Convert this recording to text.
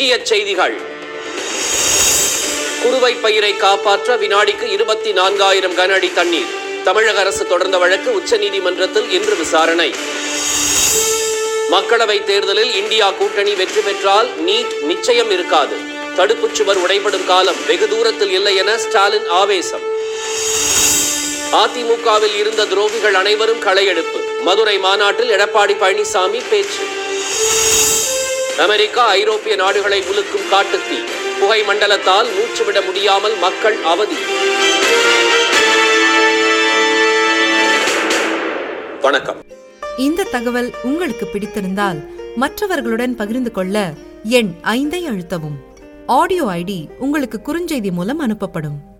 முக்கிய செய்திகள் குறுவை பயிரை காப்பாற்ற வினாடிக்கு இருபத்தி நான்காயிரம் கன அடி தண்ணீர் தமிழக அரசு தொடர்ந்த வழக்கு உச்சநீதிமன்றத்தில் இன்று விசாரணை மக்களவை தேர்தலில் இந்தியா கூட்டணி வெற்றி பெற்றால் நீட் நிச்சயம் இருக்காது தடுப்புச் சுவர் உடைபடும் காலம் வெகு தூரத்தில் இல்லை என ஸ்டாலின் ஆவேசம் அதிமுகவில் இருந்த துரோகிகள் அனைவரும் களையெடுப்பு மதுரை மாநாட்டில் எடப்பாடி பழனிசாமி பேச்சு அமெரிக்கா ஐரோப்பிய நாடுகளை உலுக்கும் காட்டுத்தீ புகை மண்டலத்தால் மூச்சுவிட முடியாமல் மக்கள் அவதி வணக்கம் இந்த தகவல் உங்களுக்கு பிடித்திருந்தால் மற்றவர்களுடன் பகிர்ந்து கொள்ள எண் ஐந்தை அழுத்தவும் ஆடியோ ஐடி உங்களுக்கு குறுஞ்செய்தி மூலம் அனுப்பப்படும்